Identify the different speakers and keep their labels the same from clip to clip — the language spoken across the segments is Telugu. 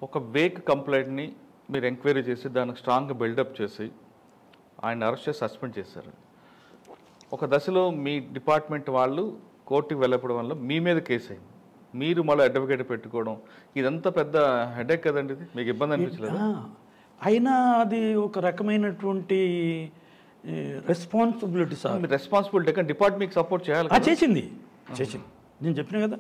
Speaker 1: ఒక వేక్ కంప్లైంట్ని మీరు ఎంక్వైరీ చేసి దానికి స్ట్రాంగ్గా బిల్డప్ చేసి ఆయన అరెస్ట్ చేసి సస్పెండ్ చేశారు ఒక దశలో మీ డిపార్ట్మెంట్ వాళ్ళు కోర్టుకి వెళ్ళకపోవడం వల్ల మీ మీద కేసు అయింది మీరు మళ్ళీ అడ్వకేట్ పెట్టుకోవడం ఇదంతా పెద్ద హెడేక్ కదండి ఇది మీకు ఇబ్బంది అనిపించలేదు
Speaker 2: ఆ, అయినా అది ఒక రకమైనటువంటి రెస్పాన్సిబిలిటీ సార్
Speaker 1: మీ రెస్పాన్సిబిలిటీ కానీ డిపార్ట్మెంట్ మీకు సపోర్ట్ చేయాలి
Speaker 2: ఆ,
Speaker 1: కదా?
Speaker 2: చేసింది చేసింది నేను చెప్పిన కదా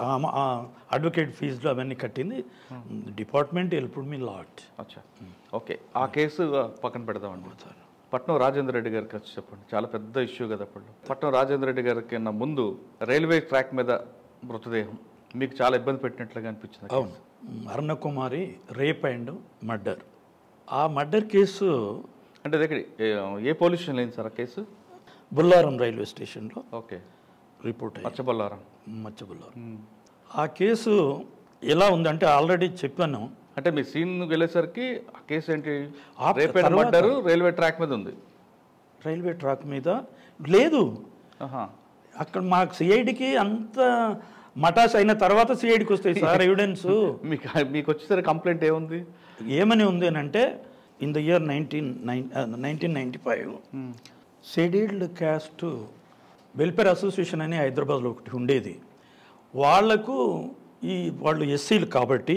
Speaker 2: అడ్వకేట్ ఫీజులు అవన్నీ కట్టింది డిపార్ట్మెంట్ హెల్ప్ మీ లాట్
Speaker 1: అచ్చా ఓకే ఆ కేసు పక్కన పెడదామండి పట్నం రాజేంద్ర రెడ్డి గారికి వచ్చి చెప్పండి చాలా పెద్ద ఇష్యూ కదా అప్పుడు పట్నం రాజేంద్ర రెడ్డి గారికి నా ముందు రైల్వే ట్రాక్ మీద మృతదేహం మీకు చాలా ఇబ్బంది పెట్టినట్లుగా అనిపించింది
Speaker 2: అవును అరుణకుమారి రేప్ అండ్ మర్డర్ ఆ మర్డర్ కేసు
Speaker 1: అంటే దగ్గర ఏ పోలీస్ స్టేషన్ లేదు సార్ ఆ కేసు
Speaker 2: బుల్లారం రైల్వే స్టేషన్లో
Speaker 1: ఓకే
Speaker 2: రిపోర్ట్ అయ్యింది
Speaker 1: మచ్చబల్లారం
Speaker 2: మచ్చబుల్లారం ఆ కేసు ఎలా ఉందంటే ఆల్రెడీ చెప్పాను
Speaker 1: అంటే మీ సీన్ వెళ్ళేసరికి ఆ కేసు ఏంటి
Speaker 2: ఆ
Speaker 1: రేపేట
Speaker 2: తర్వాత-
Speaker 1: పడ్డారు రైల్వే ట్రాక్ మీద ఉంది
Speaker 2: రైల్వే ట్రాక్ మీద లేదు
Speaker 1: ఆహా
Speaker 2: అక్కడ మాకు సిఐడికి అంత మటాస్ అయిన తర్వాత సిఐడికి వస్తాయి సార్ ఎవిడెన్స్
Speaker 1: మీకు మీకు వచ్చేసరికి కంప్లైంట్ ఏముంది
Speaker 2: ఏమని ఉంది అని అంటే in the year nineteen nine nineteen ninety five scheduled caste welfare association అని హైదరాబాద్లో ఒకటి ఉండేది వాళ్లకు ఈ వాళ్ళు ఎస్సీలు కాబట్టి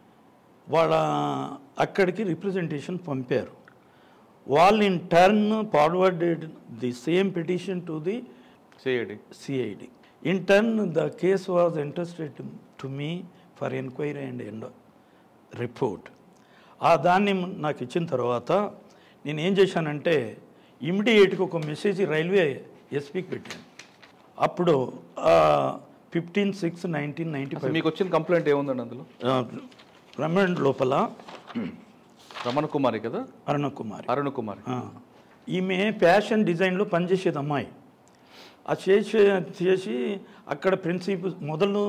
Speaker 2: వాళ్ళ అక్కడికి రిప్రజెంటేషన్ పంపారు వాళ్ళు in turn forwarded the same petition to the
Speaker 1: CID
Speaker 2: CID. In turn, the case was entrusted to, to me for enquiry and end report. ఆ దాన్ని నాకు ఇచ్చిన తర్వాత నేను ఏం చేశానంటే ఇమ్మీడియట్గా ఒక మెసేజ్ రైల్వే ఎస్పీకి పెట్టాను అప్పుడు ఫిఫ్టీన్ సిక్స్ నైన్టీన్ నైంటీ
Speaker 1: అసలు మీకు వచ్చిన కంప్లైంట్ ఏముందండి అందులో
Speaker 2: ఫైవ్ రమండ్ లోపల
Speaker 1: రమణ కుమారి కదా
Speaker 2: అరుణ కుమారి
Speaker 1: అరుణ్ కుమారి
Speaker 2: ఆ, ఈమె ఫ్యాషన్ డిజైన్లో పనిచేసేది అమ్మాయి ఆ చేసి చేసి అక్కడ ప్రిన్సిపల్ మొదలు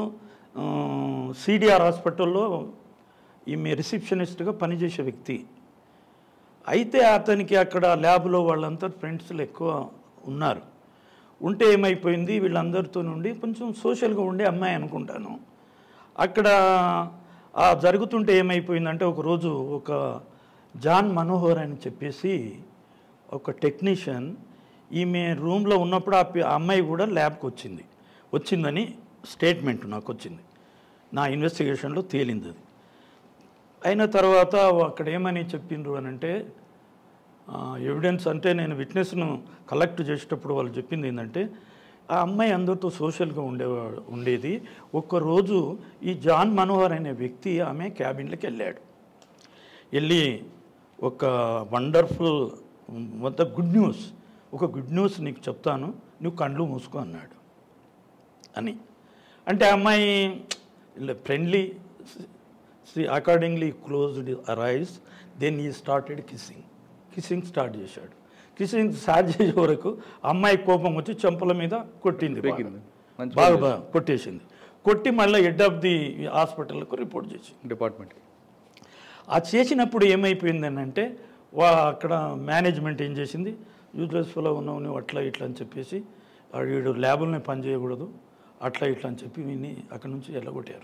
Speaker 2: సిడిఆర్ హాస్పిటల్లో ఈమె రిసెప్షనిస్ట్గా పనిచేసే వ్యక్తి అయితే అతనికి అక్కడ ల్యాబ్లో వాళ్ళంతా ఫ్రెండ్స్లు ఎక్కువ ఉన్నారు ఉంటే ఏమైపోయింది వీళ్ళందరితో నుండి కొంచెం సోషల్గా ఉండే అమ్మాయి అనుకుంటాను అక్కడ ఆ జరుగుతుంటే ఏమైపోయిందంటే ఒకరోజు ఒక జాన్ మనోహర్ అని చెప్పేసి ఒక టెక్నీషియన్ ఈమె రూమ్లో ఉన్నప్పుడు ఆ పి- ఆ అమ్మాయి కూడా ల్యాబ్కి వచ్చింది వచ్చిందని స్టేట్మెంట్ నాకు వచ్చింది నా ఇన్వెస్టిగేషన్లో తేలింది అది అయిన తర్వాత అక్కడ ఏమని చెప్పిండ్రు అని అంటే ఎవిడెన్స్ అంటే నేను విట్నెస్ను కలెక్ట్ చేసేటప్పుడు వాళ్ళు చెప్పింది ఏంటంటే ఆ అమ్మాయి అందరితో సోషల్గా ఉండేవాడు ఉండేది ఒక్కరోజు ఈ జాన్ మనోహర్ అనే వ్యక్తి ఆమె క్యాబిన్లోకి వెళ్ళాడు వెళ్ళి ఒక వండర్ఫుల్ వద్ద గుడ్ న్యూస్ ఒక గుడ్ న్యూస్ నీకు చెప్తాను నువ్వు కండ్లు మూసుకో అన్నాడు అని అంటే ఆ అమ్మాయి friendly accordingly closed arise then he started kissing kissing start చేశాడు కిస్సింగ్ స్టార్ట్ చేసే వరకు అమ్మాయి కోపం వచ్చి చెంపల మీద కొట్టింది బాగా.
Speaker 1: పీకింది. మంచి
Speaker 2: బాగా బాగా కొట్టేసింది కొట్టి మళ్ళీ హెడ్ ఆఫ్ ది హాస్పిటల్కు రిపోర్ట్ చేసింది
Speaker 1: డిపార్ట్మెంట్
Speaker 2: ఆ చేసినప్పుడు ఏమైపోయింది అని అంటే వా అక్కడ మేనేజ్మెంట్ ఏం చేసింది యూజ్లెస్ ఫలో ఉన్నావు నువ్వు అట్లా ఇట్లా అని చెప్పేసి ఆ వీడు ల్యాబుల్ని పని చేయకూడదు అట్లా ఇట్లా అని చెప్పి విని అక్కడ నుంచి వెళ్ళగొట్టారు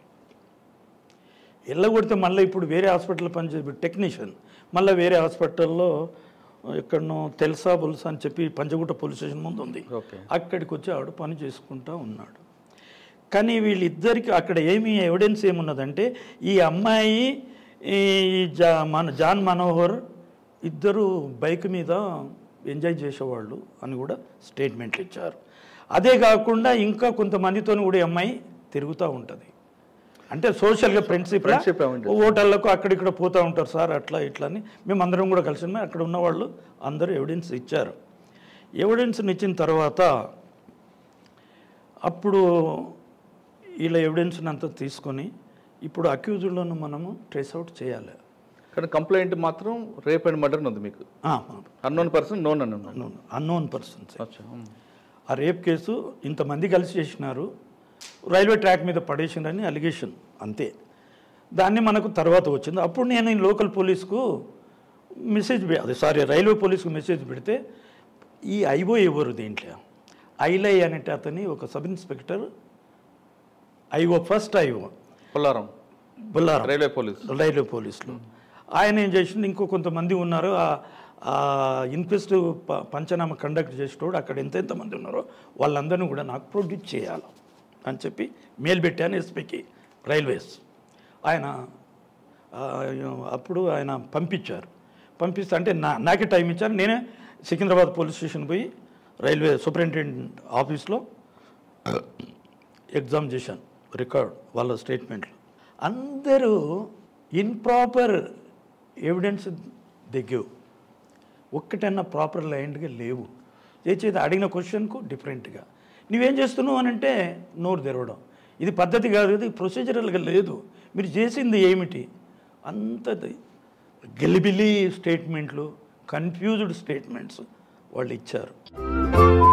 Speaker 2: వెళ్ళగొడితే మళ్ళీ ఇప్పుడు వేరే హాస్పిటల్ పనిచేసి టెక్నీషియన్ మళ్ళీ వేరే హాస్పిటల్లో ఎక్కడనో తెలుసా బుల్సా అని చెప్పి పంచగుట్ట పోలీస్ స్టేషన్ ముందు ఉంది
Speaker 1: ఓకే
Speaker 2: అక్కడికి వచ్చి ఆవిడ పని చేసుకుంటా ఉన్నాడు కానీ వీళ్ళిద్దరికి అక్కడ ఏమి ఎవిడెన్స్ ఏమున్నదంటే ఈ అమ్మాయి ఈ జా మన జాన్ మనోహర్ ఇద్దరు బైక్ మీద ఎంజాయ్ చేసేవాళ్ళు అని కూడా స్టేట్మెంట్లు ఇచ్చారు అదే కాకుండా ఇంకా కొంతమందితో కూడా ఈ అమ్మాయి తిరుగుతూ ఉంటుంది అంటే సోషల్గా ఫ్రెండ్షిప్
Speaker 1: Friendship ఏ ఉంటుంది.
Speaker 2: హోటళ్ళకు అక్కడిక్కడ పోతూ ఉంటారు సార్ అట్లా ఇట్లా అని మేము అందరం కూడా కలిసి ఉన్నాం. అక్కడ ఉన్న వాళ్ళు అందరూ ఎవిడెన్స్ ఇచ్చారు ఎవిడెన్స్ని ఇచ్చిన తర్వాత అప్పుడు వీళ్ళ ఎవిడెన్స్ని అంతా తీసుకొని ఇప్పుడు అక్యూజ్డ్లను మనము ట్రేస్ అవుట్ చేయాలి
Speaker 1: కానీ కంప్లైంట్ మాత్రం రేప్ అండ్ మర్డర్ ఉంది మీకు అన్నోన్ పర్సన్ నోన్ అని ఉన్నాడు
Speaker 2: అన్నోన్ పర్సన్స్
Speaker 1: అచ్చా ఉమ్.
Speaker 2: ఆ రేప్ కేసు ఇంతమంది కలిసి చేసినారు రైల్వే ట్రాక్ మీద పడేసిండ్రని అలిగేషన్ అంతే దాన్ని మనకు తర్వాత వచ్చింది అప్పుడు నేను ఈ లోకల్ పోలీస్కు మెసేజ్ పె- అదే సారీ రైల్వే పోలీస్కు మెసేజ్ పెడితే ఈ ఐఓ ఎవరు దీంట్లో ఐలై అనేట అతని ఒక sub inspector IO first IO
Speaker 1: Pollaram
Speaker 2: Bullaram
Speaker 1: railway police
Speaker 2: railway పోలీసులు ఆయన ఏం చేసిండు ఇంకో కొంతమంది ఉన్నారు ఆ- ఆ ఇన్క్వెస్ట్ ప- పంచనామా కండక్ట్ చేసేటోడు అక్కడ ఎంత ఎంతమంది ఉన్నారో వాళ్ళందరినీ కూడా నాకు ప్రొడ్యూస్ చేయాలి అని చెప్పి మెయిల్ పెట్టాను ఎస్పీకి రైల్వేస్ ఆయన ఆ, అప్పుడు ఆయన పంపించారు పంపిస్తే అంటే నా నాకే టైం ఇచ్చారు నేనే సికింద్రాబాద్ పోలీస్ స్టేషన్ పోయి రైల్వే సూపరింటెండెంట్ ఆఫీస్లో ఎగ్జామ్ చేశాను రికార్డ్ వాళ్ళ స్టేట్మెంట్లు అందరూ ఇన్ప్రాపర్ ఎవిడెన్స్ దిగ్గవు ఒక్కటన్నా ప్రాపర్ లైన్డ్గా లేవు చేసేది అడిగిన క్వశ్చన్కు డిఫరెంట్గా నువ్వేం చేస్తున్నావు అని అంటే నోరు తెరవడం ఇది పద్ధతి కాదు ఇది ప్రొసీజరల్గా లేదు మీరు చేసింది ఏమిటి అంత గలిబిలి స్టేట్మెంట్లు కన్ఫ్యూజ్డ్ స్టేట్మెంట్స్ వాళ్ళు ఇచ్చారు